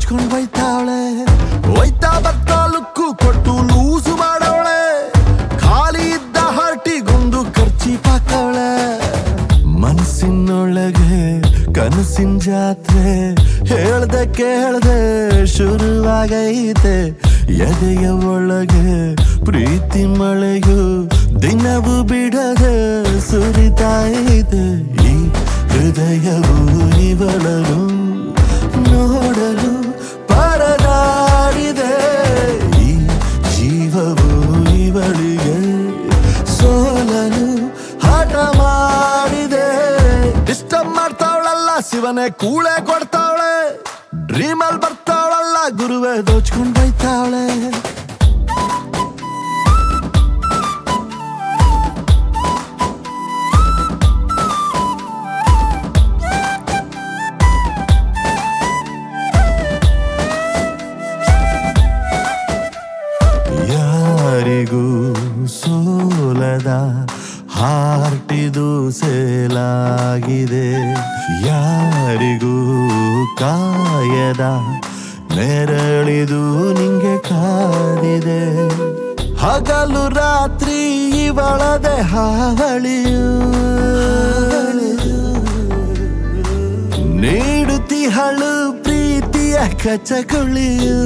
ದೋಚ್ಕೊಂಡ್ ಬೈತಾವಳೆ ಒಯ್ತಾ ಬರ್ತಾ ಲುಕ್ಕು ಕೊಟ್ಟು ಲೂಸು ಮಾಡವಳೆ ಖಾಲಿ ಇದ್ದ ಹಾರ್ಟಿಗೊಂದು ಖರ್ಚಿ ಪಾಕವಳೆ ಮನಸ್ಸಿನೊಳಗೆ ಕನಸಿನ ಜಾತ್ರೆ ಹೇಳ್ದೆ ಕೇಳ್ದೆ ಶುರುವಾಗೈತೆ ಎದೆಯ ಒಳಗೆ ಪ್ರೀತಿ ಮಳೆಯು ದಿನವೂ ಬಿಡದೆ ಸುರಿತಾಯಿದೆ ಈ ಹೃದಯವು ಇವಳನು ನೋಡಲು ಪರದಾಡಿದೆ ಈ ಜೀವವು ಇವಳಿಗೆ ಸೋಲಲು ಹಠ ಮಾಡಿದೆ ಡಿಸ್ಟರ್ಬ್ ಮಾಡ್ತಾವಳಲ್ಲ ಶಿವನೇ ಕೂಳೆ ಕೊಡ್ತಾವಳೆ ಡ್ರೀಮಲ್ ಬರ್ತಾವಳಲ್ಲ ಗುರುವೆ ದೋಚ್ಕೊಂಡ್ ಬೈತಾವಳೆ ಯಾರಿಗೂ ಸೋಲದ ಹಾರ್ಟಿದು ಸೇಲಾಗಿದೆ ಯಾರಿಗೂ ಕಾಯದ ನೆರಳಿದು ನಿಂಗೆ ಕಾದಿದೆ ಹಗಲು ರಾತ್ರಿ ಇವಳದೆ ಹಾವಳಿಯು ನೀಡುತ್ತಿಹಳು ಪ್ರೀತಿಯ ಕಚಗುಳಿಯು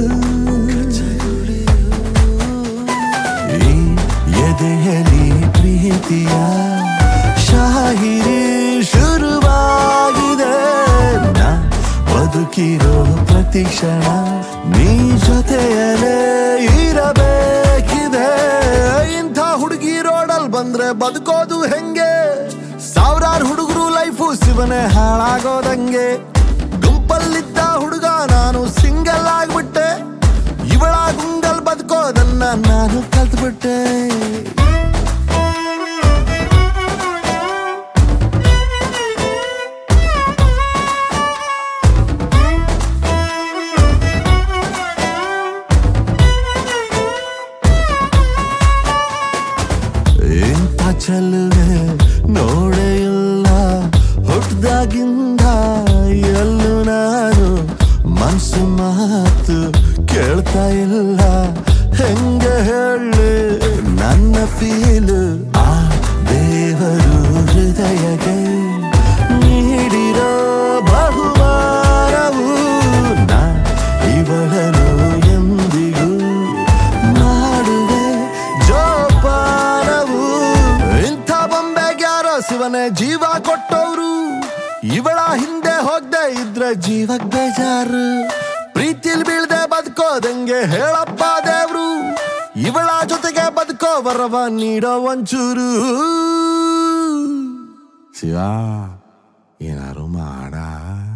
ಈ ಎದೆಯಲಿ ಪ್ರೀತಿಯ ಶಾಹಿರಿ ಶುರುವಾಗಿದೆ ನಾ ಬದುಕಿರೋ ಪ್ರತಿ ಕ್ಷಣ ನೀ ಜೊತೆಯಲ್ಲೇ ಇರಬೇಕಿದೆ ಇಂಥ ಹುಡುಗಿ ರೋಡಲ್ ಬಂದ್ರೆ ಬದುಕೋದು ಹೆಂಗೆ ಸಾವಿರಾರು ಹುಡುಗರು ಲೈಫು ಶಿವನೇ ಹಾಳಾಗೋದಂಗೆ ಗುಂಪಲ್ಲಿದ್ದ ಹುಡುಗ ನಾನು ಸಿಂಗಲ್ ಆಗ್ಬಿಟ್ಟೆ ಇವಳ ಗುಂಗಲ್ ಬದುಕೋದನ್ನ ನಾನು ಕಲ್ತ್ಬಿಟ್ಟೆ ಇಂಥ ಚೆಲುವೆ ನೋಡೇ ಇಲ್ಲ ಹುಟ್ದಾಗಿಂದ ಎಲ್ಲೂ ನಾನು ಮನ್ಸು ಮಾತು ಕೇಳ್ತಾ ಇಲ್ಲ ಹೆಂಗೆ ಹೇಳಿ ನನ್ನ ಫೀಲು ಆ ದೇವರು ಹೃದಯಗೆ ನೀಡಿರೋ ಬಹುಮಾನವು ನಾ ಇವಳನು ಎಂದಿಗೂ ಮಾಡುವೆ ಜೋಪಾನವು ಇಂಥ ಬೊಂಬೆಗೆ ಯಾರೋ ಶಿವನೇ ಜೀವ ಕೊಟ್ಟವ್ರು ಇವಳ ಹಿಂದೆ ಹೋಗ್ದೆ ಇದ್ರೆ ಜೀವಕ್ ಬೇಜಾರು ಪ್ರೀತಿಲ್ ಬೀಳ್ದೆ ಬದುಕೋದಂಗೆ ಹೇಳಪ್ಪ ದೇವ್ರು ಇವಳ ಜೊತೆಗೆ ಬದುಕೋ ವರವ ನೀಡೋ ಒಂಚೂರು ಶಿವ ಏನಾರು ಮಾಡ